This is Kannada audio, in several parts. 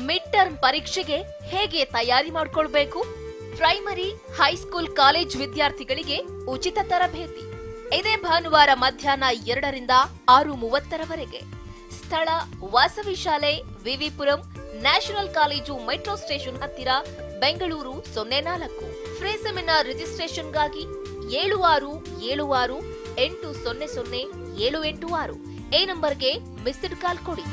ಮಿಡ್ ಟರ್ಮ್ ಪರೀಕ್ಷೆಗೆ ಹೇಗೆ ತಯಾರಿ ಮಾಡ್ಕೊಳ್ಬೇಕು ಪ್ರೈಮರಿ ಹೈಸ್ಕೂಲ್ ಕಾಲೇಜ್ ವಿದ್ಯಾರ್ಥಿಗಳಿಗೆ ಉಚಿತ ತರಬೇತಿ ಇದೇ ಭಾನುವಾರ ಮಧ್ಯಾಹ್ನ ಎರಡರಿಂದ ಆರು ಮೂವತ್ತರವರೆಗೆ ಸ್ಥಳ ವಾಸವಿ ಶಾಲೆ VVPuram national college metro station ಹತ್ತಿರ ಬೆಂಗಳೂರು ಸೊನ್ನೆ ನಾಲ್ಕು ಫ್ರೀ ಸೆಮಿನಾರ್ ರಿಜಿಸ್ಟ್ರೇಷನ್ಗಾಗಿ ಏಳು ಆರು ಏಳು ಆರು ಎಂಟು ಸೊನ್ನೆ ಸೊನ್ನೆ ಏಳು ಎಂಟು ಆರು ಈ ನಂಬರ್ಗೆ ಮಿಸ್ಡ್ ಕಾಲ್ ಕೊಡಿ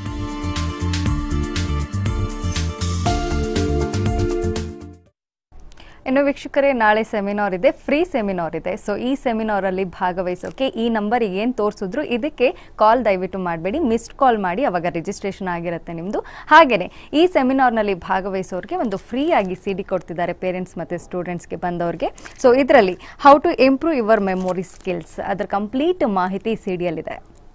ಇನ್ನು ವೀಕ್ಷಕರೇ ನಾಳೆ ಸೆಮಿನಾರ್ ಇದೆ ಫ್ರೀ ಸೆಮಿನಾರ್ ಇದೆ ಸೊ ಈ ಸೆಮಿನಾರಲ್ಲಿ ಭಾಗವಹಿಸೋಕೆ ಈ ನಂಬರಿಗೆ ಏನು ತೋರಿಸಿದ್ರು ಇದಕ್ಕೆ ಕಾಲ್ ದಯವಿಟ್ಟು ಮಾಡಬೇಡಿ ಮಿಸ್ಡ್ ಕಾಲ್ ಮಾಡಿ ಅವಾಗ ರಿಜಿಸ್ಟ್ರೇಷನ್ ಆಗಿರುತ್ತೆ ನಿಮ್ಮದು ಹಾಗೆಯೇ ಈ ಸೆಮಿನಾರ್ನಲ್ಲಿ ಭಾಗವಹಿಸೋರಿಗೆ ಒಂದು ಫ್ರೀ ಆಗಿ ಸಿ ಡಿ ಕೊಡ್ತಿದ್ದಾರೆ ಪೇರೆಂಟ್ಸ್ ಮತ್ತು ಸ್ಟೂಡೆಂಟ್ಸ್ಗೆ ಬಂದವ್ರಿಗೆ ಸೊ ಇದರಲ್ಲಿ how to improve your memory skills ಅದರ ಕಂಪ್ಲೀಟ್ ಮಾಹಿತಿ ಸಿ ಡಿಯಲ್ಲಿದೆ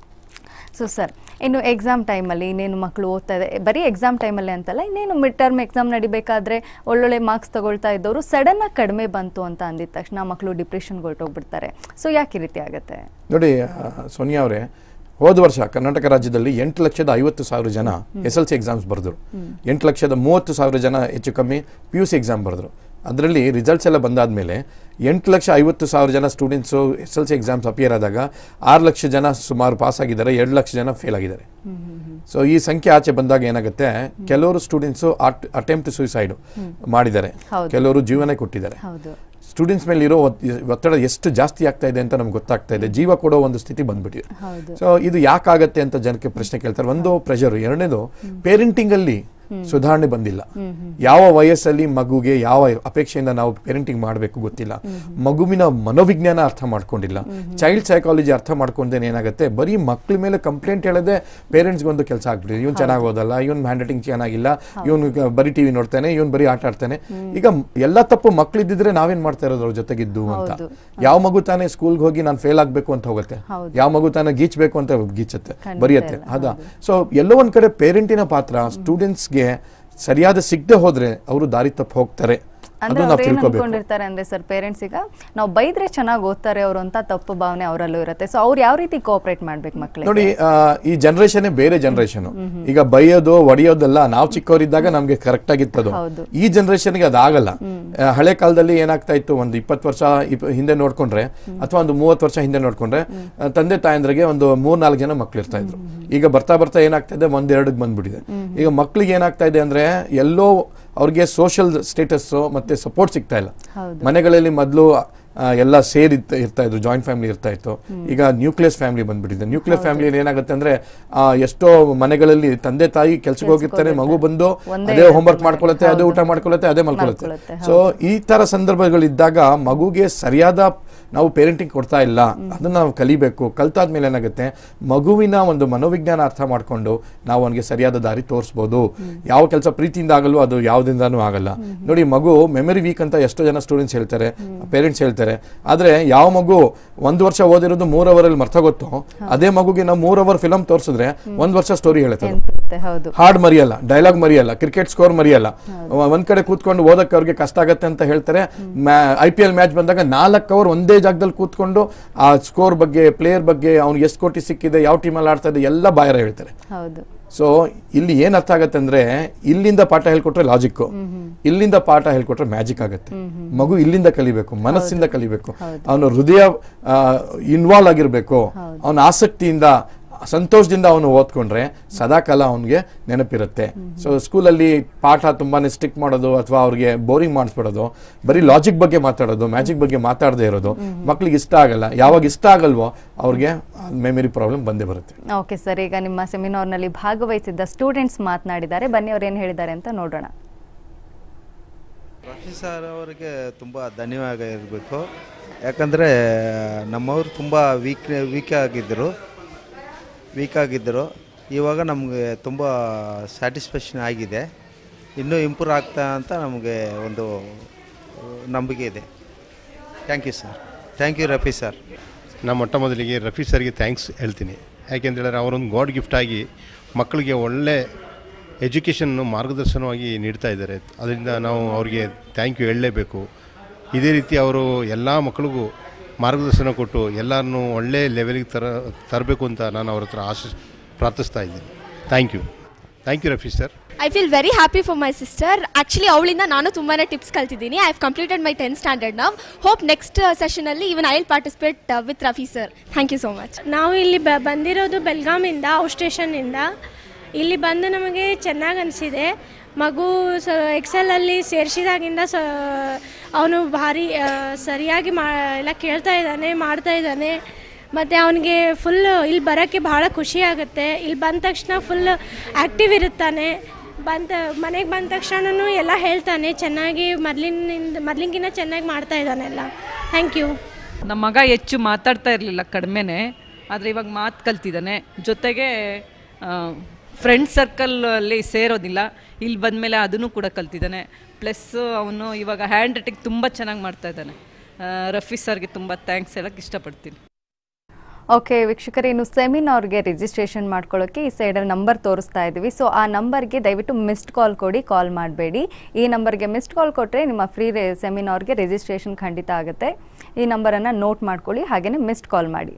ಸೊ ಸರ್ ಇನ್ನು ಎಕ್ಸಾಮ್ ಟೈಮಲ್ಲಿ ಇನ್ನೇನು ಮಕ್ಕಳು ಓದ್ತಾ ಇದೆ ಬರೀ ಎಕ್ಸಾಮ್ ಟೈಮಲ್ಲಿ ಅಂತಲ್ಲ ಇನ್ನೇನು ಮಿಡ್ ಟರ್ಮ್ ಎಕ್ಸಾಮ್ ನಡಿಬೇಕಾದ್ರೆ ಒಳ್ಳೊಳ್ಳೆ ಮಾರ್ಕ್ಸ್ ತಗೊಳ್ತಾ ಇದ್ದವರು ಸಡನ್ನಾಗಿ ಕಡಿಮೆ ಬಂತು ಅಂತ ಅಂದಿದ ತಕ್ಷಣ ಮಕ್ಕಳು ಡಿಪ್ರೆಷನ್ಗೆ ಹೊರಟೋಗ್ಬಿಡ್ತಾರೆ ಸೊ ಯಾಕೆ ಈ ರೀತಿ ಆಗುತ್ತೆ ನೋಡಿ ಆ, ಸೋನಿಯಾ ಅವರೇ ಹೋದ ವರ್ಷ ಕರ್ನಾಟಕ ರಾಜ್ಯದಲ್ಲಿ ಎಂಟು ಲಕ್ಷದ ಐವತ್ತು ಸಾವಿರ ಜನ ಎಸ್ ಎಲ್ ಸಿ ಎಕ್ಸಾಮ್ಸ್ ಬರೆದ್ರು ಎಂಟು ಲಕ್ಷದ ಮೂವತ್ತು ಸಾವಿರ ಜನ ಹೆಚ್ಚು ಕಮ್ಮಿ ಪಿ ಯು ಸಿ ಎಕ್ಸಾಮ್ ಬರೆದ್ರು ಅದರಲ್ಲಿ ರಿಸಲ್ಟ್ಸ್ ಎಲ್ಲ ಬಂದಾದ್ಮೇಲೆ ಎಂಟು ಲಕ್ಷ ಐವತ್ತು ಸಾವಿರ ಜನ students S L C exams appear ಆದಾಗ ಆರು ಲಕ್ಷ ಜನ ಸುಮಾರು ಪಾಸ್ ಆಗಿದ್ದಾರೆ ಎರಡು ಲಕ್ಷ ಜನ ಫೇಲ್ ಆಗಿದ್ದಾರೆ ಸೊ ಈ ಸಂಖ್ಯೆ ಆಚೆ ಬಂದಾಗ ಏನಾಗುತ್ತೆ ಕೆಲವರು ಸ್ಟೂಡೆಂಟ್ಸು ಅಟೆಂಪ್ಟ್ ಸೂಸೈಡ್ ಮಾಡಿದ್ದಾರೆ ಹೌದು. ಕೆಲವರು ಜೀವನ ಕೊಟ್ಟಿದ್ದಾರೆ ಹೌದು ಸ್ಟೂಡೆಂಟ್ಸ್ ಮೇಲೆ ಇರೋ ಒತ್- ಒತ್ತಡ ಎಷ್ಟು ಜಾಸ್ತಿ ಆಗ್ತಾ ಇದೆ ಅಂತ ನಮ್ಗೆ ಗೊತ್ತಾಗ್ತಾ ಇದೆ ಜೀವ ಕೊಡೋ ಒಂದು ಸ್ಥಿತಿ ಬಂದ್ಬಿಟ್ಟಿದೆ ಹೌದು ಸೊ ಇದು ಯಾಕಾಗತ್ತೆ ಅಂತ ಜನಕ್ಕೆ ಪ್ರಶ್ನೆ ಕೇಳ್ತಾರೆ ಒಂದು ಪ್ರೆಷರ್ ಎರಡನೇದು ಪೇರೆಂಟಿಂಗ್ ಅಲ್ಲಿ ಸುಧಾರಣೆ ಬಂದಿಲ್ಲ ಯಾವ ವಯಸ್ಸಲ್ಲಿ ಮಗುಗೆ ಯಾವ ಅಪೇಕ್ಷೆಯಿಂದ ನಾವು ಪೇರೆಂಟಿಂಗ್ ಮಾಡಬೇಕು ಗೊತ್ತಿಲ್ಲ ಮಗುವಿನ ಮನೋವಿಜ್ಞಾನ ಅರ್ಥ ಮಾಡ್ಕೊಂಡಿಲ್ಲ ಚೈಲ್ಡ್ ಸೈಕಾಲಜಿ ಅರ್ಥ ಮಾಡ್ಕೊಂಡೇನೆ ಏನಾಗುತ್ತೆ ಬರೀ ಮಕ್ಳ ಮೇಲೆ ಕಂಪ್ಲೇಂಟ್ ಹೇಳದೆ ಪೇರೆಂಟ್ಸ್ಗೆ ಒಂದು ಕೆಲಸ ಆಗ್ಬಿಟ್ಟಿದೆ ಇವ್ನು ಚೆನ್ನಾಗಿ ಓದಲ್ಲ ಇವನ್ ಹ್ಯಾಂಡ್ ರೈಟಿಂಗ್ ಚೆನ್ನಾಗಿಲ್ಲ ಇವನು ಬರೀ ಟಿವಿ ನೋಡ್ತಾನೆ ಇವನ್ ಬರೀ ಆಟ ಆಡ್ತಾನೆ ಈಗ ಎಲ್ಲ ತಪ್ಪು ಮಕ್ಳಿದ್ದಿದ್ರೆ ನಾವೇನ್ ಮಾಡ್ತಾ ಇರೋದು ಅವ್ರ ಜೊತೆಗಿದ್ದು ಅಂತ ಹೌದು. ಯಾವ ಮಗು ತಾನೇ ಸ್ಕೂಲ್ಗೆ ಹೋಗಿ ನಾನು ಫೇಲ್ ಆಗ್ಬೇಕು ಅಂತ ಹೋಗುತ್ತೆ ಹೌದು. ಯಾವ ಮಗು ತಾನೇ ಗೀಚ್ಬೇಕು ಅಂತ ಗೀಚುತ್ತೆ ಖಂಡಿತ ಬರೆಯುತ್ತೆ ಇಲ್ಲ, ಅದ ಸೊ ಎಲ್ಲೋ ಒಂದ್ ಕಡೆ ಪೇರೆಂಟಿನ ಪಾತ್ರ ಸ್ಟೂಡೆಂಟ್ಸ್ಗೆ ಸರಿಯಾದ ಸಿಗದೆ ಹೋದ್ರೆ ಅವರು ದಾರಿ ತಪ್ಪು ಹೋಗ್ತಾರೆ ಅದು ಅಂದ್ರೆ ನಾವು ಅವ್ರು ಏನ್ ತಿಳ್ಕೊಬೇಕು ಅನ್ಕೊಂಡಿರ್ತಾರೆ ಅಂದ್ರೆ ಸರ್ ಪೇರೆಂಟ್ಸ್ ಈಗ ನಾವು ಬೈದ್ರೆ ಚೆನ್ನಾಗಿ ಓದ್ತಾರೆ ಅವರು ಅಂತ ತಪ್ಪು ಭಾವನೆ ಅವರಲ್ಲೂ ಇರುತ್ತೆ ಸೊ ಅವ್ರು ಯಾವ ರೀತಿ ಕೋಆಪರೇಟ್ ಮಾಡ್ಬೇಕು ಮಕ್ಕಳಿಗೆ ನೋಡಿ ಆ, ಈ ಜನರೇಷನ್ ಬೇರೆ ಜನರೇಷನ್ ಈಗ ಬೈಯೋದು ಒಡೆಯೋದೆಲ್ಲ ನಾವು ಚಿಕ್ಕವರಿದ್ದಾಗ ನಮ್ಗೆ ಕರೆಕ್ಟ್ ಆಗಿತ್ತದು ಹೌದು. ಈ ಜನರೇಷನ್ಗೆ ಅದಾಗಲ್ಲ ಆ, ಹಳೆ ಕಾಲದಲ್ಲಿ ಏನಾಗ್ತಾ ಇತ್ತು ಒಂದು ಇಪ್ಪತ್ತು ವರ್ಷ ಇಪ್- ಹಿಂದೆ ನೋಡ್ಕೊಂಡ್ರೆ ಅಥವಾ ಒಂದು ಮೂವತ್ತು ವರ್ಷ ಹಿಂದೆ ನೋಡ್ಕೊಂಡ್ರೆ ಆ, ತಂದೆ ತಾಯಂದ್ರಿಗೆ ಒಂದು ಮೂರ್ ನಾಲ್ಕು ಜನ ಮಕ್ಳು ಇರ್ತಾ ಇದ್ರು ಈಗ ಬರ್ತಾ ಬರ್ತಾ ಏನಾಗ್ತಾ ಇದೆ ಒಂದೆರಡಿಗೆ ಬಂದ್ಬಿಟ್ಟಿದೆ ಈಗ ಮಕ್ಳಿಗೆ ಏನಾಗ್ತಾ ಇದೆ ಅಂದ್ರೆ ಎಲ್ಲೋ ಅವ್ರಿಗೆ ಸೋಷಿಯಲ್ ಸ್ಟೇಟಸ್ ಮತ್ತೆ ಸಪೋರ್ಟ್ ಸಿಗ್ತಾ ಇಲ್ಲ ಹೌದು. ಮನೆಗಳಲ್ಲಿ ಮೊದಲು ಎಲ್ಲ ಸೇರಿ ಇರ್ತ- ಇರ್ತಾ ಇದ್ರು ಜಾಯಿಂಟ್ ಫ್ಯಾಮಿಲಿ ಇರ್ತಾ ಇತ್ತು ಈಗ ನ್ಯೂಕ್ಲಿಯಸ್ ಫ್ಯಾಮಿಲಿ ಬಂದ್ಬಿಟ್ಟಿದೆ ನ್ಯೂಕ್ಲಿಯರ್ ಫ್ಯಾಮಿಲಿ ಏನಾಗುತ್ತೆ ಅಂದ್ರೆ ಆ, ಎಷ್ಟೋ ಮನೆಗಳಲ್ಲಿ ತಂದೆ ತಾಯಿ ಕೆಲ್ಸಕ್ಕೆ ಹೋಗಿರ್ತಾರೆ ಮಗು ಬಂದು ಒಂದೇ ಅದೇ ಹೋಮ್ವರ್ಕ್ ಮನೆ. ಮಾಡ್ಕೊಳ್ಳುತ್ತೆ ಅದೇ ಊಟ ಮಾಡ್ಕೊಳ್ಳುತ್ತೆ ಅದೇ ಮಲ್ಕೊಳ್ಳುತ್ತೆ ಮಲ್ಕೊಳ್ಳುತ್ತೆ, ಸೊ ಈ ತರ ಸಂದರ್ಭಗಳಿದ್ದಾಗ ಮಗುಗೆ ಸರಿಯಾದ ನಾವು ಪೇರೆಂಟಿಂಗ್ ಕೊಡ್ತಾ ಇಲ್ಲ ಅದನ್ನ ನಾವು ಕಲಿಬೇಕು ಕಲ್ತಾದ್ಮೇಲೆ ಏನಾಗುತ್ತೆ ಮಗುವಿನ ಒಂದು ಮನೋವಿಜ್ಞಾನ ಅರ್ಥ ಮಾಡ್ಕೊಂಡು ನಾವು ಅವನಿಗೆ ಸರಿಯಾದ ದಾರಿ ತೋರಿಸ್ಬೋದು ಯಾವ ಕೆಲಸ ಪ್ರೀತಿಯಿಂದ ಆಗಲ್ವೋ ಅದು ಯಾವ್ದಿಂದಾನೂ ಆಗಲ್ಲ ನೋಡಿ ಮಗು ಮೆಮರಿ ವೀಕ್ ಅಂತ ಎಷ್ಟೋ ಜನ ಸ್ಟೂಡೆಂಟ್ಸ್ ಹೇಳ್ತಾರೆ ಪೇರೆಂಟ್ಸ್ ಹೇಳ್ತಾರೆ ಆದ್ರೆ ಯಾವ ಮಗು ಒಂದು ವರ್ಷ ಓದಿರೋದು ಮೂರ್ ಅವರ್ ಅಲ್ಲಿ ಮರ್ತೋಗುತ್ತೋ ಅದೇ ಮಗುಗೆ ನಾವು ಮೂರ್ ಅವರ್ ಫಿಲಮ್ ತೋರಿಸಿದ್ರೆ ಒಂದ್ ವರ್ಷ ಸ್ಟೋರಿ ಹೇಳುತ್ತೆ ಅದು. ನೆನ್ಪಿರುತ್ತೆ ಹೌದು ಹಾಡ್ ಮರಿಯಲ್ಲ ಡೈಲಾಗ್ ಮರಿಯಲ್ಲ ಕ್ರಿಕೆಟ್ ಸ್ಕೋರ್ ಮರಿಯಲ್ಲ ಒಂದ್ ಕಡೆ ಕೂತ್ಕೊಂಡು ಓದಕ್ಕೆ ಅವ್ರಿಗೆ ಕಷ್ಟ ಆಗತ್ತೆ ಅಂತ ಹೇಳ್ತಾರೆ ಐ ಪಿ ಎಲ್ ಮ್ಯಾಚ್ ಬಂದಾಗ ನಾಲ್ಕು ಅವರ್ ಒಂದೇ ಜಾಗದಲ್ಲಿ ಕೂತ್ಕೊಂಡು ಆ ಸ್ಕೋರ್ ಬಗ್ಗೆ ಪ್ಲೇಯರ್ ಬಗ್ಗೆ ಅವ್ನಿಗೆ ಎಷ್ಟು ಕೋಟಿ ಸಿಕ್ಕಿದೆ ಯಾವ ಟೀಮಲ್ಲಿ ಆಡ್ತಾ ಇದೆ ಎಲ್ಲ ಬಾಯರ ಹೇಳ್ತಾರೆ ಹೌದು ಸೊ ಇಲ್ಲಿ ಏನ್ ಅರ್ಥ ಆಗತ್ತೆ ಅಂದ್ರೆ ಇಲ್ಲಿಂದ ಪಾಠ ಹೇಳ್ಕೊಟ್ರೆ ಲಾಜಿಕ್ ಇಲ್ಲಿಂದ ಪಾಠ ಹೇಳ್ಕೊಟ್ರೆ ಮ್ಯಾಜಿಕ್ ಆಗುತ್ತೆ ಮಗು ಇಲ್ಲಿಂದ ಕಲಿಬೇಕು ಮನಸ್ಸಿಂದ ಕಲಿಬೇಕು ಅವನು ಹೃದಯ ಇನ್ವಾಲ್ವ್ ಆಗಿರ್ಬೇಕು ಅವನ ಆಸಕ್ತಿಯಿಂದ ಸಂತೋಷದಿಂದ ಅವನು ಓದ್ಕೊಂಡ್ರೆ ಸದಾಕಾಲ ಅವನಿಗೆ ನೆನಪಿರುತ್ತೆ ಸೊ ಸ್ಕೂಲಲ್ಲಿ ಪಾಠ ತುಂಬಾನೇ ಸ್ಟಿಕ್ ಮಾಡೋದು ಅಥವಾ ಅವ್ರಿಗೆ ಬೋರಿಂಗ್ ಮಾಡಿಸ್ಬಿಡೋದು ಬರೀ ಲಾಜಿಕ್ ಬಗ್ಗೆ ಮಾತಾಡೋದು ಮ್ಯಾಜಿಕ್ ಬಗ್ಗೆ ಮಾತಾಡದೇ ಇರೋದು ಮಕ್ಳಿಗೆ ಇಷ್ಟ ಆಗಲ್ಲ ಯಾವಾಗ ಇಷ್ಟ ಆಗಲ್ವೋ ಅವ್ರಿಗೆ ಮೆಮರಿ ಪ್ರಾಬ್ಲಮ್ ಬಂದೇ ಬರುತ್ತೆ ಓಕೆ ಸರ್ ಈಗ ನಿಮ್ಮ ಸೆಮಿನಾರ್ನಲ್ಲಿ ಭಾಗವಹಿಸಿದ್ದ ಸ್ಟೂಡೆಂಟ್ಸ್ ಮಾತನಾಡಿದ್ದಾರೆ ಬನ್ನಿ ಅವ್ರು ಏನು ಹೇಳಿದ್ದಾರೆ ಅಂತ ನೋಡೋಣ ರಫಿ ಸರ್ ಅವರಿಗೆ ತುಂಬ ಧನ್ಯವಾದ ಇರಬೇಕು ಯಾಕಂದರೆ ನಮ್ಮವರು ತುಂಬ ವೀಕ್ ವೀಕ್ ಆಗಿದ್ದರು ವೀಕ್ ಆಗಿದ್ದರು ಇವಾಗ ನಮಗೆ ತುಂಬ ಸ್ಯಾಟಿಸ್ಫ್ಯಾಕ್ಷನ್ ಆಗಿದೆ ಇನ್ನೂ ಇಂಪ್ರೂವ್ ಆಗ್ತಾ ಅಂತ ನಮಗೆ ಒಂದು ನಂಬಿಕೆ ಇದೆ thank you sir thank you Rafi sir ನಾನು ಮೊಟ್ಟ ಮೊದಲಿಗೆ ರಫಿ ಸರ್ಗೆ ಥ್ಯಾಂಕ್ಸ್ ಹೇಳ್ತೀನಿ ಯಾಕೆಂತೇಳಿದ್ರೆ ಅವರೊಂದು ಗಾಡ್ ಗಿಫ್ಟ್ ಆಗಿ ಮಕ್ಕಳಿಗೆ ಒಳ್ಳೆ ಎಜುಕೇಷನ್ನು ಮಾರ್ಗದರ್ಶನವಾಗಿ ನೀಡ್ತಾ ಇದ್ದಾರೆ ಅದರಿಂದ ನಾವು ಅವರಿಗೆ ಥ್ಯಾಂಕ್ ಯು ಹೇಳಲೇಬೇಕು ಇದೇ ರೀತಿ ಅವರು ಎಲ್ಲ ಮಕ್ಕಳಿಗೂ ಮಾರ್ಗದರ್ಶನ ಕೊಟ್ಟು ಎಲ್ಲರನ್ನೂ ಒಳ್ಳೆ ಲೆವೆಲಿಗೆ ತರ ತರಬೇಕು ಅಂತ ನಾನು ಅವ್ರ ಹತ್ರ ಆಶಿಸ್ ಪ್ರಾರ್ಥಿಸ್ತಾ ಇದ್ದೀನಿ thank you thank you Rafis sir I feel very happy for my sister actually ಅವಳಿಂದ ನಾನು ತುಂಬಾ ಟಿಪ್ಸ್ ಕಲ್ತಿದ್ದೀನಿ I have completed my tenth standard ನಾವು ಹೋಪ್ ನೆಕ್ಸ್ಟ್ ಸೆಷನಲ್ಲಿ even I will participate with Rafi sir thank you so much ನಾವು ಇಲ್ಲಿ ಬ ಬಂದಿರೋದು ಬೆಲ್ಗಾಮಿಂದ ಔಟ್ ಸ್ಟೇಷನ್ನಿಂದ ಇಲ್ಲಿ ಬಂದು ನಮಗೆ ಚೆನ್ನಾಗಿ ಅನಿಸಿದೆ ಮಗು ಸ ಎಕ್ಸೆಲಲ್ಲಿ ಸೇರಿಸಿದಾಗಿಂದ ಸ ಅವನು ಭಾರಿ ಆ, ಸರಿಯಾಗಿ ಮಾ ಎಲ್ಲ ಕೇಳ್ತಾ ಇದ್ದಾನೆ ಮಾಡ್ತಾ ಇದ್ದಾನೆ ಮತ್ತು ಅವನಿಗೆ ಫುಲ್ ಇಲ್ಲಿ ಬರೋಕ್ಕೆ ಭಾಳ ಖುಷಿ ಆಗುತ್ತೆ ಇಲ್ಲಿ ಬಂದ ತಕ್ಷಣ ಫುಲ್ ಆ್ಯಕ್ಟಿವ್ ಇರುತ್ತಾನೆ ಬಂದ ಮನೆಗೆ ಬಂದ ತಕ್ಷಣನೂ ಎಲ್ಲ ಹೇಳ್ತಾನೆ ಚೆನ್ನಾಗಿ ಮೊದಲಿನಿಂದ ಮೊದಲಿಗಿಂತ ಚೆನ್ನಾಗಿ ಮಾಡ್ತಾ ಇದ್ದಾನೆ ಎಲ್ಲ ಥ್ಯಾಂಕ್ ಯು ನಮ್ಮ ಮಗ ಹೆಚ್ಚು ಮಾತಾಡ್ತಾ ಇರಲಿಲ್ಲ ಕಡಿಮೆನೇ ಆದರೆ ಇವಾಗ ಮಾತು ಕಲ್ತಿದ್ದಾನೆ ಜೊತೆಗೆ ಫ್ರೆಂಡ್ ಸರ್ಕಲಲ್ಲಿ ಸೇರೋದಿಲ್ಲ ಇಲ್ಲಿ ಬಂದಮೇಲೆ ಅದನ್ನು ಕೂಡ ಕಲ್ತಿದ್ದಾನೆ ಪ್ಲಸ್ ಅವನು ಇವಾಗ ಹ್ಯಾಂಡ್ ರೈಟಿಂಗ್ ತುಂಬ ಚೆನ್ನಾಗಿ ಮಾಡ್ತಾ ಇದ್ದಾನೆ ಆ, ರಫಿ ಸರ್ಗೆ ತುಂಬ ಥ್ಯಾಂಕ್ಸ್ ಹೇಳಕ್ಕೆ ಇಷ್ಟಪಡ್ತೀನಿ ಓಕೆ ವೀಕ್ಷಕರೇ ಇನ್ನು ಸೆಮಿನಾರ್ಗೆ ರಿಜಿಸ್ಟ್ರೇಷನ್ ಮಾಡ್ಕೊಳ್ಳೋಕ್ಕೆ ಈ ಸೈಡಲ್ಲಿ ನಂಬರ್ ತೋರಿಸ್ತಾ ಇದ್ದೀವಿ ಸೊ ಆ ನಂಬರ್ಗೆ ದಯವಿಟ್ಟು ಮಿಸ್ಡ್ ಕಾಲ್ ಕೊಡಿ ಕಾಲ್ ಮಾಡಬೇಡಿ ಈ ನಂಬರ್ಗೆ ಮಿಸ್ಡ್ ಕಾಲ್ ಕೊಟ್ಟರೆ ನಿಮ್ಮ ಫ್ರೀ ರೇ ಸೆಮಿನಾರ್ಗೆ ರಿಜಿಸ್ಟ್ರೇಷನ್ ಖಂಡಿತ ಆಗುತ್ತೆ ಈ ನಂಬರನ್ನು ನೋಟ್ ಮಾಡ್ಕೊಳ್ಳಿ ಹಾಗೆಯೇ ಮಿಸ್ಡ್ ಕಾಲ್ ಮಾಡಿ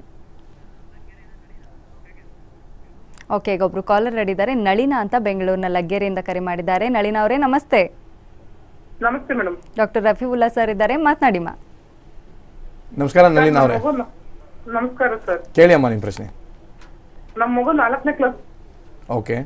ಓಕೆ ಈಗ ಒಬ್ರು ಕಾಲರ್ ರೆಡಿ ಇದ್ದಾರೆ ನಳಿನಾ ಅಂತ ಬೆಂಗಳೂರಿನ ಲಗ್ಗೆರೆಯಿಂದ ಕರೆ ಮಾಡಿದ್ದಾರೆ ನಳಿನಾ ಅವರೇ ನಮಸ್ತೆ ನಮಸ್ತೆ ಮೇಡಮ್ ಡಾಕ್ಟರ್ ರಫೀವುಲ್ಲಾ ಸರ್ ಇದ್ದಾರೆ ಮಾತನಾಡಿ ಮಾ ನಮಸ್ಕಾರ ನಳಿನ್ ಅವರೇ ನಮಸ್ಕಾರ ಸರ್ ಕೇಳಿ ಅಮ್ಮ ನಿಮ್ಮ ಪ್ರಶ್ನೆ ನಮ್ಮ ಮಗು ನಾಲ್ಕನೇ ಕ್ಲಾಸ್ ಓಕೆ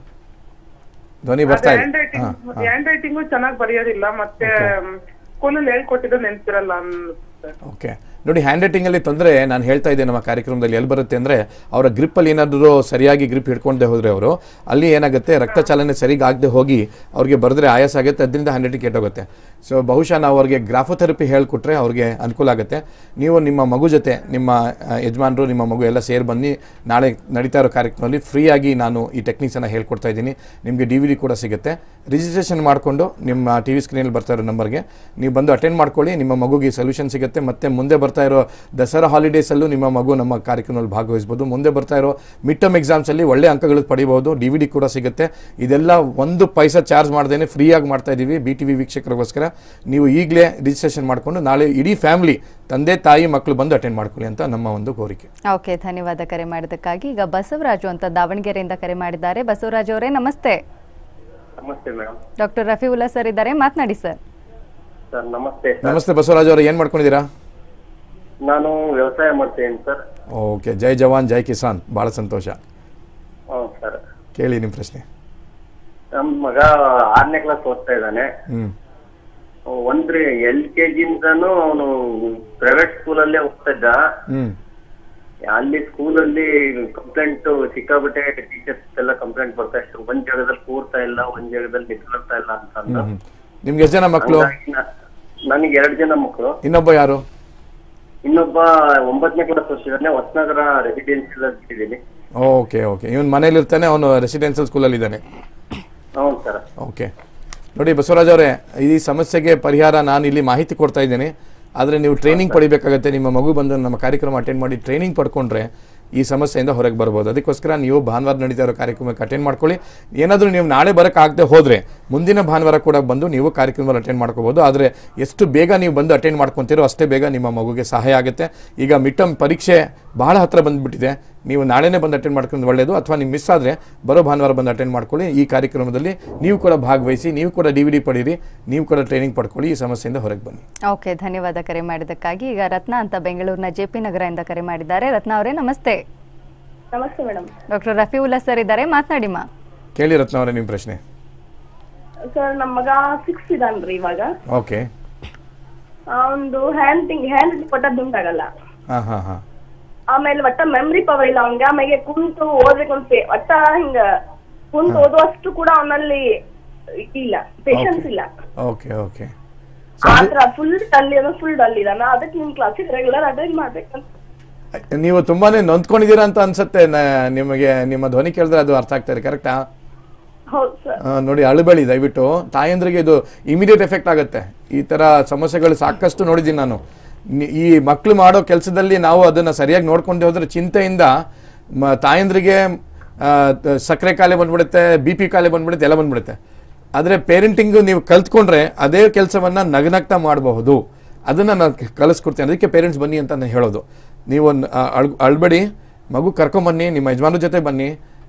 ಧ್ವನಿ ಬರ್ತಾ ಹ್ಯಾಂಡ್ ಇದೆ ರೈಟಿಂಗ್ ಹಾಂ ಹಾಂ ಹ್ಯಾಂಡ್ ರೈಟಿಂಗು ಚೆನ್ನಾಗಿ ಬರೆಯೋದಿಲ್ಲ ಮತ್ತೆ ಸ್ಕೂಲಲ್ಲಿ ಹೇಳ್ಕೊಟ್ಟಿದ್ದು ನೆನ್ಪಿರಲ್ಲ ಅನ್ಸುತ್ತೆ ಓಕೆ ನೋಡಿ ಹ್ಯಾಂಡ್ ರೈಟಿಂಗಲ್ಲಿ ತೊಂದರೆ ನಾನು ಹೇಳ್ತಾ ಇದ್ದೆ ನಮ್ಮ ಕಾರ್ಯಕ್ರಮದಲ್ಲಿ ಎಲ್ಲಿ ಬರುತ್ತೆ ಅಂದರೆ ಅವರ ಗ್ರಿಪ್ಪಲ್ಲಿ ಏನಾದರೂ ಸರಿಯಾಗಿ ಗ್ರಿಪ್ ಹಿಡ್ಕೊಂಡೇ ಹೋದರೆ ಅವರು ಅಲ್ಲಿ ಏನಾಗುತ್ತೆ ರಕ್ತ ಚಾಲನೆ ಸರಿಯಾಗಿ ಆಗದೆ ಹೋಗಿ ಅವ್ರಿಗೆ ಬರೆದ್ರೆ ಆಯಾಸ ಆಗುತ್ತೆ ಅದರಿಂದ ಹ್ಯಾಂಡ್ ರೈಟಿಂಗ್ ಕೆಟ್ಟೋಗುತ್ತೆ ಸೊ ಬಹುಶಃ ನಾವು ಅವ್ರಿಗೆ ಗ್ರಾಫೋಥೆರಪಿ ಹೇಳ್ಕೊಟ್ರೆ ಅವ್ರಿಗೆ ಅನುಕೂಲ ಆಗುತ್ತೆ ನೀವು ನಿಮ್ಮ ಮಗು ಜೊತೆ ನಿಮ್ಮ ಆ, ಯಜಮಾನರು ನಿಮ್ಮ ಮಗು ಎಲ್ಲ ಸೇರಿ ಬನ್ನಿ ನಾಳೆ ನಡೀತಾ ಇರೋ ಕಾರ್ಯಕ್ರಮದಲ್ಲಿ ಫ್ರೀಯಾಗಿ ನಾನು ಈ ಟೆಕ್ನಿಕ್ಸನ್ನು ಹೇಳ್ಕೊಡ್ತಾ ಇದ್ದೀನಿ ನಿಮಗೆ ಡಿ ವಿ ಡಿ ಕೂಡ ಸಿಗುತ್ತೆ ರಿಜಿಸ್ಟ್ರೇಷನ್ ಮಾಡಿಕೊಂಡು ನಿಮ್ಮ ಟಿ ವಿ ಸ್ಕ್ರೀನಲ್ಲಿ ಬರ್ತಾ ಇರೋ ನಂಬರ್ಗೆ ನೀವು ಬಂದು ಅಟೆಂಡ್ ಮಾಡ್ಕೊಳ್ಳಿ ನಿಮ್ಮ ಮಗುಗೆ ಸೊಲ್ಯೂಷನ್ ಸಿಗುತ್ತೆ ಮತ್ತೆ ಮುಂದೆ ಬರ್ತಾ ಇರೋ ದಸರಾ ಹಾಲಿಡೇಸಲ್ಲೂ ನಿಮ್ಮ ಮಗು ನಮ್ಮ ಕಾರ್ಯಕ್ರಮದಲ್ಲಿ ಭಾಗವಹಿಸ್ಬೋದು ಮುಂದೆ ಬರ್ತಾ ಇರೋ ಮಿಡ್ ಟರ್ಮ್ ಎಕ್ಸಾಮ್ಸಲ್ಲಿ ಒಳ್ಳೆ ಅಂಕಗಳು ಪಡಿಬೋದು ಡಿ ವಿ ಡಿ ಕೂಡ ಸಿಗುತ್ತೆ ಇದೆಲ್ಲ ಒಂದು ಪೈಸಾ ಚಾರ್ಜ್ ಮಾಡ್ದೇನೆ ಫ್ರೀಯಾಗಿ ಮಾಡ್ತಾ ಇದ್ದೀವಿ ಬಿ ಟಿ ವಿ ವೀಕ್ಷಕರಿಗೋಸ್ಕರ ನೀವು ಈಗಲೇ ರಿಜಿಸ್ಟ್ರೇಷನ್ ಮಾಡಿಕೊಂಡು ನಾಳೆ ಇಡೀ ಫ್ಯಾಮಿಲಿ ತಂದೆ ತಾಯಿ ಮಕ್ಕಳು ಬಂದು ಅಟೆಂಡ್ ಮಾಡ್ಕೊಳ್ಳಿ ಅಂತ ನಮ್ಮ ಒಂದು ಕೋರಿಕೆ ಓಕೆ ಧನ್ಯವಾದ ಕರೆ ಮಾಡಿದ್ದಕ್ಕಾಗಿ ಈಗ ಬಸವರಾಜು ಅಂತ ದಾವಣಗೆರೆಯಿಂದ ಕರೆ ಮಾಡಿದ್ದಾರೆ ಬಸವರಾಜು ಅವರೇ ನಮಸ್ತೆ ನಮಸ್ತೆ ಮೇಡಮ್ ಡಾಕ್ಟರ್ ರಫೀವುಲ್ಲಾ ಸರ್ ಇದ್ದಾರೆ ಮಾತನಾಡಿ ಸರ್ ಸರ್ ನಮಸ್ತೆ ಸರ್ ನಮಸ್ತೆ ಬಸವರಾಜ್ ಅವರು ಏನು ಮಾಡ್ಕೊಂಡಿದ್ದೀರಾ ನಾನು ವ್ಯವಸಾಯ ಮಾಡ್ತೇನೆ ಸರ್ ಓಕೆ ಜೈ ಜವಾನ್ ಜೈ ಕಿಸಾನ್ ಭಾಳ ಸಂತೋಷ ಹ್ಞೂ ಸರ್ ಕೇಳಿ ನಿಮ್ಮ ಪ್ರಶ್ನೆ ನಮ್ಮ ಮಗ ಆರನೇ ಕ್ಲಾಸ್ ಓದ್ತಾ ಇದ್ದಾನೆ ಹ್ಞೂ ಒಂದ್ರೆ ಎಲ್ ಕೆ ಜಿಂದನೂ ಅವನು ಪ್ರೈವೇಟ್ ಸ್ಕೂಲಲ್ಲೇ ಓದ್ತಾ ಇದ್ದ ಹ್ಞೂ ಅಲ್ಲಿ ಸ್ಕೂಲಲ್ಲಿ ಕಂಪ್ಲೇಂಟ್ ಸಿಕ್ಕಾಬಿಟ್ಟೆ ಟೀಚರ್ಸ್ ಎಲ್ಲ ಕಂಪ್ಲೇಂಟ್ ಬರ್ತಾ ಇತ್ತು ಒಂದ್ ಜಾಗದಲ್ಲಿ ಕೂರ್ತಾ ಇಲ್ಲ ಒಂದ್ ಜಾಗದಲ್ಲಿ ನಿಂತ್ಕೊಳ್ತಾ ಇಲ್ಲ ಅಂತ ಅಂದು. ಹ್ಞೂ ನಿಮ್ಗೆ ಎಷ್ಟು ಜನ ಮಕ್ಕಳು ಹಂಗಾಗಿ ನ- ನನಗೆ ಎರಡು ಜನ ಮಕ್ಕಳು ಇನ್ನೊಬ್ಬ ಯಾರು ಇನ್ನೊಬ್ಬ ಒಂಬತ್ತನೇ ಕ್ಲಾಸ್ ಓದ್ತಿದ್ದಾನೆ ಹೊಸನಗರ ರೆಸಿಡೆನ್ಸಿಯಲ್ ಅಂತ ಇದ್ದೀನಿ ಓಕೆ ಓಕೆ ಇವನ್ ಮನೇಲಿ ಇರ್ತಾನೆ ಅವನು ರೆಸಿಡೆನ್ಷಿಯಲ್ ಸ್ಕೂಲಲ್ಲಿ ಇದ್ದಾನೆ ಹೌದು ಸರ್ ಓಕೆ ನೋಡಿ ಬಸವರಾಜ್ ಅವರೇ ಈ ಸಮಸ್ಯೆಗೆ ಪರಿಹಾರ ನಾನು ಇಲ್ಲಿ ಮಾಹಿತಿ ಕೊಡ್ತಾ ಇದ್ದೀನಿ ಆದರೆ ನೀವು ಟ್ರೈನಿಂಗ್ ಪಡಿಬೇಕಾಗತ್ತೆ ನಿಮ್ಮ ಮಗು ಬಂದು ನಮ್ಮ ಕಾರ್ಯಕ್ರಮ ಅಟೆಂಡ್ ಮಾಡಿ ಟ್ರೈನಿಂಗ್ ಪಡ್ಕೊಂಡ್ರೆ ಈ ಸಮಸ್ಯೆಯಿಂದ ಹೊರಗೆ ಬರ್ಬೋದು ಅದಕ್ಕೋಸ್ಕರ ನೀವು ಭಾನುವಾರ ನಡೀತಾ ಇರೋ ಕಾರ್ಯಕ್ರಮಕ್ಕೆ ಅಟೆಂಡ್ ಮಾಡ್ಕೊಳ್ಳಿ ಏನಾದರೂ ನೀವು ನಾಳೆ ಬರೋಕ್ಕಾಗದೆ ಹೋದರೆ ಮುಂದಿನ ಭಾನುವಾರ ಕೂಡ ಬಂದು ನೀವು ಕಾರ್ಯಕ್ರಮದಲ್ಲಿ ಅಟೆಂಡ್ ಮಾಡ್ಕೋಬೋದು ಆದರೆ ಎಷ್ಟು ಬೇಗ ನೀವು ಬಂದು ಅಟೆಂಡ್ ಮಾಡ್ಕೊತೀರೋ ಅಷ್ಟೇ ಬೇಗ ನಿಮ್ಮ ಮಗುಗೆ ಸಹಾಯ ಆಗುತ್ತೆ ಈಗ ಮಿಡ್ ಟರ್ಮ್ ಪರೀಕ್ಷೆ ಬಹಳ ಹತ್ರ ಬಂದುಬಿಟ್ಟಿದೆ ನೀವು ನಾಳೆನೇ ಬಂದು ಅಟೆಂಡ್ ಮಾಡ್ಕೊಂಡು ಒಳ್ಳೆಯದು ಅಥವಾ ನೀವು ಮಿಸ್ ಆದರೆ ಬರೋ ಭಾನುವಾರ ಬಂದು ಅಟೆಂಡ್ ಮಾಡ್ಕೊಳ್ಳಿ ಈ ಕಾರ್ಯಕ್ರಮದಲ್ಲಿ ನೀವು ಕೂಡ ಭಾಗವಹಿಸಿ ನೀವು ಕೂಡ ಡಿ ವಿ ಡಿ ಪಡೀರಿ ನೀವು ಕೂಡ ಟ್ರೈನಿಂಗ್ ಪಡ್ಕೊಳ್ಳಿ ಈ ಸಮಸ್ಯೆಯಿಂದ ಹೊರಗೆ ಬನ್ನಿ ಓಕೆ ಧನ್ಯವಾದ ಕರೆ ಮಾಡಿದ್ದಕ್ಕಾಗಿ ಈಗ ರತ್ನ ಅಂತ ಬೆಂಗಳೂರಿನ ಜೆ ಪಿ ನಗರದಿಂದ ಕರೆ ಮಾಡಿದ್ದಾರೆ ರತ್ನ ಅವರೇ ನಮಸ್ತೆ ನಮಸ್ತೆ ಮೇಡಮ್ ಡಾಕ್ಟರ್ ರಫೀವುಲ್ಲಾ ಸರ್ ಇದ್ದಾರೆ ಮಾತನಾಡಿ ಮಾ ಕೇಳಿ ರತ್ನ ಅವರೇ ನಿಮ್ಮ ಪ್ರಶ್ನೆ ಸರ್ ನಮ್ಮ ಮಗ ಸಿಕ್ಸ್ ಇದಾನ್ರಿ ಇವಾಗ ಓಕೆ ಒಂದು ಹ್ಯಾಂಡ್ ಹ್ಯಾಂಡ್ ಕೊಟ್ಟದ್ದು ಉಂಟಾಗಲ್ಲ ಹಾಂ ಹಾಂ ಹಾಂ ಆಮೇಲೆ ಒಟ್ಟ ಮೆಮ್ರಿ ಪವರ್ ಇಲ್ಲ ಅವ್ನಿಗೆ ಆಮೇಲೆ ಕುಂತು ಓದ್ಬೇಕು ಅಂತ ಒಟ್ಟ ಹಿಂಗ ಕುಂತು ಓದುವಷ್ಟು ಕೂಡ ಅವನಲ್ಲಿ ಇಲ್ಲ ಪೇಷನ್ಸ್ ಇಲ್ಲ ಓಕೆ ಓಕೆ ಆತರ ಫುಲ್ ಡಲ್ ಏನೋ ಫುಲ್ ಡಲ್ ಇದಾನ ಅದಕ್ಕೆ ನಿಮ್ ಕ್ಲಾಸಿಗೆ ರೆಗ್ಯುಲರ್ ಅಟೆಂಡ್ ಮಾಡ್ಬೇಕಂತ ನೀವು ತುಂಬಾನೇ ನೊಂದ್ಕೊಂಡಿದ್ದೀರಾ ಅಂತ ಅನ್ಸುತ್ತೆ ನ- ನಿಮಗೆ ನಿಮ್ಮ ಧ್ವನಿ ಕೇಳಿದ್ರೆ ಅದು ಅರ್ಥ ಆಗ್ತಾ ಇದೆ ಕರೆಕ್ಟಾ ಹೌದು ಸರ್ ಆ, ನೋಡಿ ಅಳಬೇಡಿ ದಯವಿಟ್ಟು ತಾಯಂದ್ರಿಗೆ ಇದು ಇಮಿಡಿಯೇಟ್ ಎಫೆಕ್ಟ್ ಆಗುತ್ತೆ ಈ ಥರ ಸಮಸ್ಯೆಗಳು ಸಾಕಷ್ಟು ನೋಡಿದ್ದೀನಿ ನಾನು ನಿ- ಈ ಮಕ್ಕಳು ಮಾಡೋ ಕೆಲಸದಲ್ಲಿ ನಾವು ಅದನ್ನು ಸರಿಯಾಗಿ ನೋಡ್ಕೊಂಡೆ ಹೋದ್ರೆ ಚಿಂತೆಯಿಂದ ಮ ತಾಯಂದ್ರಿಗೆ ಆ, ತ- ಸಕ್ಕರೆ ಕಾಯಿಲೆ ಬಂದ್ಬಿಡುತ್ತೆ ಬಿ ಪಿ ಕಾಯಿಲೆ ಬಂದ್ಬಿಡುತ್ತೆ ಎಲ್ಲ ಬಂದ್ಬಿಡುತ್ತೆ ಆದರೆ ಪೇರೆಂಟಿಂಗು ನೀವು ಕಲ್ತ್ಕೊಂಡ್ರೆ ಅದೇ ಕೆಲಸವನ್ನು ನಗನಗ್ತಾ ಮಾಡಬಹುದು ಅದನ್ನು ನಾನು ಕಲಿಸ್ಕೊಡ್ತೀನಿ ಅದಕ್ಕೆ ಪೇರೆಂಟ್ಸ್ ಬನ್ನಿ ಅಂತ ನಾನು ಹೇಳೋದು ನೀವು ನ- ಆ, ಅಳ್ ಅಳ್ಬೇಡಿ ಮಗು ಕರ್ಕೊಂಬನ್ನಿ ನಿಮ್ಮ ಯಜಮಾನ್ರ ಜೊತೆ ಬನ್ನಿ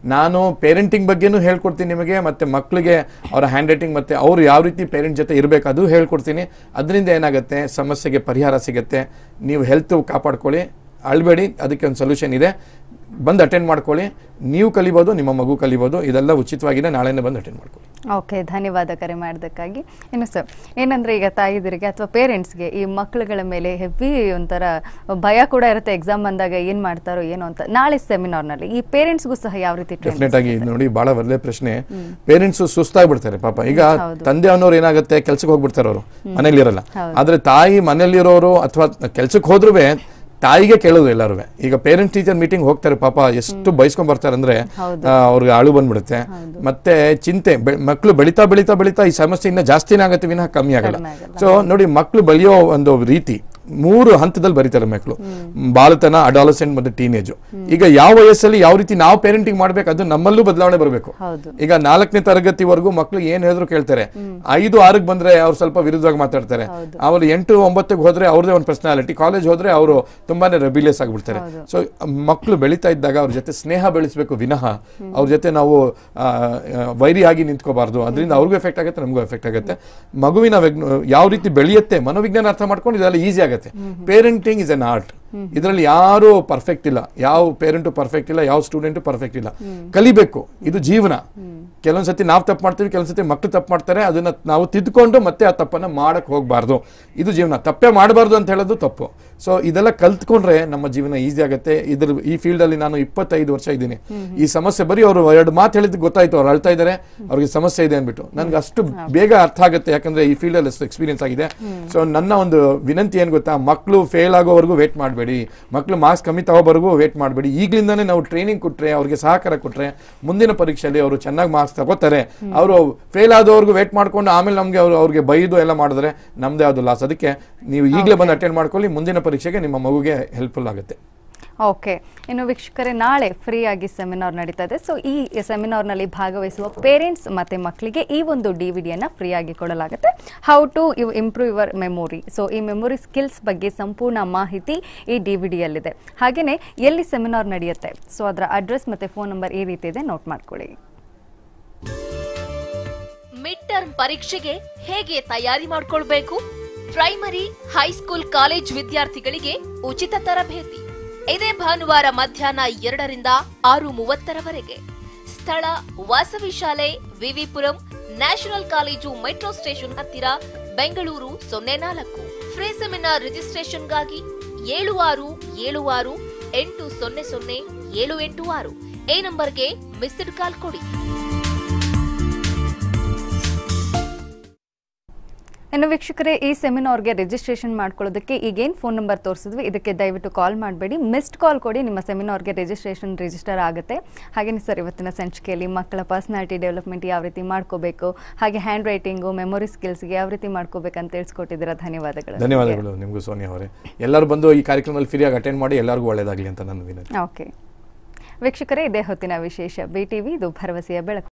ನಾನು ಪೇರೆಂಟಿಂಗ್ ಬಗ್ಗೆನೂ ಹೇಳ್ಕೊಡ್ತೀನಿ ನಿಮಗೆ ಮತ್ತೆ ಮಕ್ಕಳಿಗೆ ಅವರ ಹ್ಯಾಂಡ್ ರೈಟಿಂಗ್ ಮತ್ತೆ ಅವ್ರು ಯಾವ ರೀತಿ ಪೇರೆಂಟ್ ಜೊತೆ ಇರಬೇಕು ಅದು ಹೇಳ್ಕೊಡ್ತೀನಿ ಅದರಿಂದ ಏನಾಗುತ್ತೆ ಸಮಸ್ಯೆಗೆ ಪರಿಹಾರ ಸಿಗುತ್ತೆ ನೀವು ಹೆಲ್ತ್ ಕಾಪಾಡ್ಕೊಳ್ಳಿ ಅಳ್ಬೇಡಿ ಅದಕ್ಕೆ ಒಂದು ಸೊಲ್ಯೂಷನ್ ಇದೆ ಬಂದು ಅಟೆಂಡ್ ಮಾಡ್ಕೊಳ್ಳಿ ನೀವು ಕಲಿಬೋದು ನಿಮ್ಮ ಮಗು ಕಲಿಬೋದು ಇದೆಲ್ಲ ಉಚಿತವಾಗಿದೆ ನಾಳೆನೇ ಬಂದು ಅಟೆಂಡ್ ಮಾಡ್ಕೊಳ್ಳಿ ಓಕೆ ಧನ್ಯವಾದ ಕರೆ ಮಾಡೋದಕ್ಕಾಗಿ ಇನ್ನು ಸರ್ ಏನಂದ್ರೆ ಈಗ ತಾಯಿದರಿಗೆ ಅಥವಾ ಪೇರೆಂಟ್ಸ್ಗೆ ಈ ಮಕ್ಕಳುಗಳ ಮೇಲೆ ಹೆವಿ ಒಂಥರ ಭಯ ಕೂಡ ಇರುತ್ತೆ ಎಕ್ಸಾಮ್ ಬಂದಾಗ ಏನು ಮಾಡ್ತಾರೋ ಏನೋ ಅಂತ ನಾಳೆ ಸೆಮಿನಾರ್ನಲ್ಲಿ ಈ ಪೇರೆಂಟ್ಸ್ಗೂ ಸಹ ಯಾವ ರೀತಿ training ಡೆಫಿನೆಟ್ ಆಗಿ ಇದು ನೋಡಿ ಬಹಳ ಒಳ್ಳೆ ಪ್ರಶ್ನೆ ಪೇರೆಂಟ್ಸ್ ಸುಸ್ತಾಗ್ಬಿಡ್ತಾರೆ ಪಾಪ ಈಗ ತಂದೆ ಅನ್ನೋರು ಏನಾಗುತ್ತೆ ಕೆಲ್ಸಕ್ಕೆ ಹೋಗ್ಬಿಡ್ತಾರೆ ಅವರು ಮನೇಲಿರಲ್ಲ ಆದ್ರೆ ತಾಯಿ ಮನೇಲಿರೋರು ಅಥವಾ ಕೆಲ್ಸಕ್ಕೆ ಹೋದ್ರೂ ತಾಯಿಗೆ ಕೇಳೋದು ಎಲ್ಲರೂ ಈಗ ಪೇರೆಂಟ್ ಟೀಚರ್ ಮೀಟಿಂಗ್ ಹೋಗ್ತಾರೆ ಪಾಪ ಎಷ್ಟು ಬಯಸ್ಕೊಂಡ್ ಬರ್ತಾರೆ ಅಂದ್ರೆ ಆ, ಅವ್ರಿಗೆ ಅಳು ಬಂದ್ಬಿಡುತ್ತೆ ಮತ್ತೆ ಚಿಂತೆ ಬೆ- ಮಕ್ಳು ಬೆಳಿತಾ ಬೆಳಿತಾ ಬೆಳಿತಾ ಈ ಸಮಸ್ಯೆ ಇನ್ನ ಜಾಸ್ತಿನೇ ಆಗತ್ತೆ ವಿನಃ ಕಮ್ಮಿ ಆಗಲ್ಲ ಸೊ ನೋಡಿ ಮಕ್ಳು ಬೆಳೆಯೋ ಒಂದು ರೀತಿ ಮೂರು ಹಂತದಲ್ಲಿ ಬರೀತಾರೆ ಮಕ್ಕಳು ಬಾಲತನ ಅಡಾಲಸೆಂಟ್ ಮತ್ತೆ ಟೀನೇಜ್ ಈಗ ಯಾವ ವಯಸ್ಸಲ್ಲಿ ಯಾವ ರೀತಿ ನಾವು ಪೇರೆಂಟಿಂಗ್ ಮಾಡ್ಬೇಕು ಅದು ನಮ್ಮಲ್ಲೂ ಬದಲಾವಣೆ ಬರಬೇಕು ಹೌದು. ಈಗ ನಾಲ್ಕನೇ ತರಗತಿವರೆಗೂ ಮಕ್ಳು ಏನ್ ಹೇಳಿದ್ರು ಕೇಳ್ತಾರೆ ಐದು ಆರಕ್ಕೆ ಬಂದ್ರೆ ಅವ್ರು ಸ್ವಲ್ಪ ವಿರುದ್ಧವಾಗಿ ಮಾತಾಡ್ತಾರೆ ಅವ್ರು ಎಂಟು ಒಂಬತ್ತಕ್ಕೆ ಹೋದ್ರೆ ಅವ್ರದೇ ಒಂದು ಪರ್ಸನಾಲಿಟಿ ಕಾಲೇಜ್ ಹೋದ್ರೆ ಅವರು ತುಂಬಾನೇ ರೆಬಿಲಿಯಸ್ ಆಗ್ಬಿಡ್ತಾರೆ ಸೊ ಮಕ್ಕಳು ಬೆಳೀತಾ ಇದ್ದಾಗ ಅವ್ರ ಜೊತೆ ಸ್ನೇಹ ಬೆಳೆಸಬೇಕು ವಿನಃ ಅವ್ರ ಜೊತೆ ನಾವು ಆ, ಆ, ವೈರಿಯಾಗಿ ನಿಂತ್ಕೋಬಾರ್ದು ಅದರಿಂದ ಅವ್ರಿಗೂ ಎಫೆಕ್ಟ್ ಆಗುತ್ತೆ ನಮಗೂ ಎಫೆಕ್ಟ್ ಆಗುತ್ತೆ ಮಗುವಿನ ವಿಜ್ಞ- ಯಾವ ರೀತಿ ಬೆಳೆಯುತ್ತೆ ಮನೋವಿಜ್ಞಾನ ಅರ್ಥ ಮಾಡ್ಕೊಂಡು ಇದೆಲ್ಲ ಈಸಿ ಆಗುತ್ತೆ ಪೇರೆಂಟಿಂಗ್ ಇಸ್ ಅನ್ ಆರ್ಟ್ ಇದರಲ್ಲಿ ಯಾರು ಪರ್ಫೆಕ್ಟ್ ಇಲ್ಲ ಯಾವ ಪೇರೆಂಟು ಪರ್ಫೆಕ್ಟ್ ಇಲ್ಲ ಯಾವ ಸ್ಟೂಡೆಂಟು ಪರ್ಫೆಕ್ಟ್ ಇಲ್ಲ ಕಲಿಬೇಕು ಇದು ಜೀವನ ಕೆಲವೊಂದ್ಸತಿ ನಾವು ತಪ್ಪು ಮಾಡ್ತೀವಿ ಕೆಲವೊಂದ್ಸತಿ ಮಕ್ಕಳು ತಪ್ಪು ಮಾಡ್ತಾರೆ ಅದನ್ನ ನಾವು ತಿದ್ದುಕೊಂಡು ಮತ್ತೆ ಆ ತಪ್ಪನ್ನ ಮಾಡಕ್ ಹೋಗ್ಬಾರ್ದು ಇದು ಜೀವನ ತಪ್ಪೇ ಮಾಡಬಾರ್ದು ಅಂತ ಹೇಳೋದು ತಪ್ಪು ಸೊ ಇದೆಲ್ಲ ಕಲ್ತ್ಕೊಂಡ್ರೆ ನಮ್ಮ ಜೀವನ ಈಸಿ ಆಗುತ್ತೆ ಇದ್ರ ಈ ಫೀಲ್ಡ್ ಅಲ್ಲಿ ನಾನು ಇಪ್ಪತ್ತೈದು ವರ್ಷ ಇದ್ದೀನಿ ಈ ಸಮಸ್ಯೆ ಬರೀ ಅವರು ಎರಡು ಮಾತು ಹೇಳಿದ್ ಗೊತ್ತಾಯ್ತು ಅವ್ರು ಅಳ್ತಾ ಇದ್ದಾರೆ ಅವ್ರಿಗೆ ಸಮಸ್ಯೆ ಇದೆ ಅಂದ್ಬಿಟ್ಟು ನನ್ಗೆ ಅಷ್ಟು ಬೇಗ ಅರ್ಥ ಆಗುತ್ತೆ ಯಾಕಂದ್ರೆ ಈ ಫೀಲ್ಡ್ ಅಲ್ಲಿ ಎಕ್ಸ್ಪೀರಿಯನ್ಸ್ ಆಗಿದೆ ಸೊ ನನ್ನ ಒಂದು ವಿನಂತಿ ಏನ್ ಗೊತ್ತಾ ಮಕ್ಕಳು ಫೇಲ್ ಆಗೋವರೆಗೂ ವೇಟ್ ಮಾಡಬೇಡಿ ಮಕ್ಕಳು ಮಾರ್ಕ್ಸ್ ಕಮ್ಮಿ ತಗೋವರೆಗೂ ವೇಟ್ ಮಾಡಬೇಡಿ ಈಗಲಿಂದಾನೇ ನಾವು ಟ್ರೈನಿಂಗ್ ಕೊಟ್ರೆ ಅವ್ರಿಗೆ ಸಹಕಾರ ಕೊಟ್ರೆ ಮುಂದಿನ ಪರೀಕ್ಷೆಯಲ್ಲಿ ಅವರು ಚೆನ್ನಾಗಿ ಮಾರ್ಕ್ಸ್ ತಗೋತಾರೆ ಅವರು ಫೇಲ್ ಆದವ್ರಿಗೂ ವೇಟ್ ಮಾಡ್ಕೊಂಡು ಆಮೇಲೆ ನಮಗೆ ಅವ್ರು ಅವ್ರಿಗೆ ಬೈದು ಎಲ್ಲ ಮಾಡಿದ್ರೆ ನಮ್ದೇ ಅದು ಲಾಸ್ ಅದಕ್ಕೆ ನೀವು ಈಗಲೇ ಬಂದು ಅಟೆಂಡ್ ಮಾಡ್ಕೊಳ್ಳಿ ಮುಂದಿನ ಪರೀಕ್ಷೆಗೆ ನಿಮ್ಮ ಮಗುಗೆ ಹೆಲ್ಪ್ಫುಲ್ ಆಗುತ್ತೆ ಓಕೆ ಇನ್ನು ವೀಕ್ಷಕರೇ ನಾಳೆ ಫ್ರೀ ಆಗಿ ಸೆಮಿನಾರ್ ನಡೀತಾ ಇದೆ ಸೊ ಈ ಸೆಮಿನಾರ್ನಲ್ಲಿ ಭಾಗವಹಿಸುವ ಪೇರೆಂಟ್ಸ್ ಮತ್ತು ಮಕ್ಕಳಿಗೆ ಈ ಒಂದು ಡಿ ವಿ ಡಿಯನ್ನು ಫ್ರೀ ಆಗಿ ಕೊಡಲಾಗುತ್ತೆ how to you improve your memory so ಈ ಮೆಮೊರಿ ಸ್ಕಿಲ್ಸ್ ಬಗ್ಗೆ ಸಂಪೂರ್ಣ ಮಾಹಿತಿ ಈ ಡಿ ವಿ ಡಿಯಲ್ಲಿದೆ ಹಾಗೆಯೇ ಎಲ್ಲಿ ಸೆಮಿನಾರ್ ನಡೆಯುತ್ತೆ ಸೊ ಅದರ ಅಡ್ರೆಸ್ ಮತ್ತು ಫೋನ್ ನಂಬರ್ ಈ ರೀತಿ ಇದೆ ನೋಟ್ ಮಾಡ್ಕೊಳ್ಳಿ ಮಿಡ್ ಟರ್ಮ್ ಪರೀಕ್ಷೆಗೆ ಹೇಗೆ ತಯಾರಿ ಮಾಡ್ಕೊಳ್ಬೇಕು ಪ್ರೈಮರಿ ಹೈಸ್ಕೂಲ್ ಕಾಲೇಜ್ ವಿದ್ಯಾರ್ಥಿಗಳಿಗೆ ಉಚಿತ ತರಬೇತಿ ಇದೇ ಭಾನುವಾರ ಮಧ್ಯಾಹ್ನ ಎರಡರಿಂದ ಆರು ಮೂವತ್ತರವರೆಗೆ ಸ್ಥಳ ವಾಸವಿ ಶಾಲೆ VVPuram national college metro station ಹತ್ತಿರ ಬೆಂಗಳೂರು ಸೊನ್ನೆ ನಾಲ್ಕು ಫ್ರೀ ಸೆಮಿನಾರ್ ರಿಜಿಸ್ಟ್ರೇಷನ್ಗಾಗಿ ಏಳು ಆರು ಏಳು ಆರು ಎಂಟು ಸೊನ್ನೆ ಸೊನ್ನೆ ಏಳು ಎಂಟು ಆರು ಈ ನಂಬರ್ಗೆ ಮಿಸ್ಡ್ ಕಾಲ್ ಕೊಡಿ ಇನ್ನು ವೀಕ್ಷಕರೇ ಈ ಸೆಮಿನಾರ್ಗೆ ರಿಜಿಸ್ಟ್ರೇಷನ್ ಮಾಡ್ಕೊಳ್ಳೋದಕ್ಕೆ ಈಗೇನು ಫೋನ್ ನಂಬರ್ ತೋರಿಸಿದ್ವಿ ಇದಕ್ಕೆ ದಯವಿಟ್ಟು ಕಾಲ್ ಮಾಡಬೇಡಿ ಮಿಸ್ಡ್ ಕಾಲ್ ಕೊಡಿ ನಿಮ್ಮ ಸೆಮಿನಾರ್ಗೆ ರಿಜಿಸ್ಟ್ರೇಷನ್ ರಿಜಿಸ್ಟರ್ ಆಗುತ್ತೆ ಹಾಗೆಯೇ ಸರ್ ಇವತ್ತಿನ ಸಂಚಿಕೆಯಲ್ಲಿ ಮಕ್ಕಳ ಪರ್ಸನಾಲಿಟಿ ಡೆವಲಪ್ಮೆಂಟ್ ಯಾವ ರೀತಿ ಮಾಡ್ಕೋಬೇಕು ಹಾಗೆ ಹ್ಯಾಂಡ್ ರೈಟಿಂಗು ಮೆಮೊರಿ ಸ್ಕಿಲ್ಸ್ಗೆ ಯಾವ ರೀತಿ ಮಾಡ್ಕೋಬೇಕಂತ ತಿಳಿಸ್ಕೊಟ್ಟಿದ್ದೀರಾ ಧನ್ಯವಾದಗಳು ಧನ್ಯವಾದಗಳು ನಿಮಗೂ ಸೋನಿಯಾ ಅವರೇ ಎಲ್ಲರೂ ಬಂದು ಈ ಕಾರ್ಯಕ್ರಮದಲ್ಲಿ ಫ್ರೀಯಾಗಿ ಅಟೆಂಡ್ ಮಾಡಿ ಎಲ್ಲರಿಗೂ ಒಳ್ಳೇದಾಗಲಿ ಅಂತ ನನ್ನ ವಿನಂತಿ ಓಕೆ ವೀಕ್ಷಕರೇ ಇದೇ ಹೊತ್ತಿನ ವಿಶೇಷ ಬಿ ಟಿವಿ ಇದು ಭರವಸೆಯ ಬೆಳಕು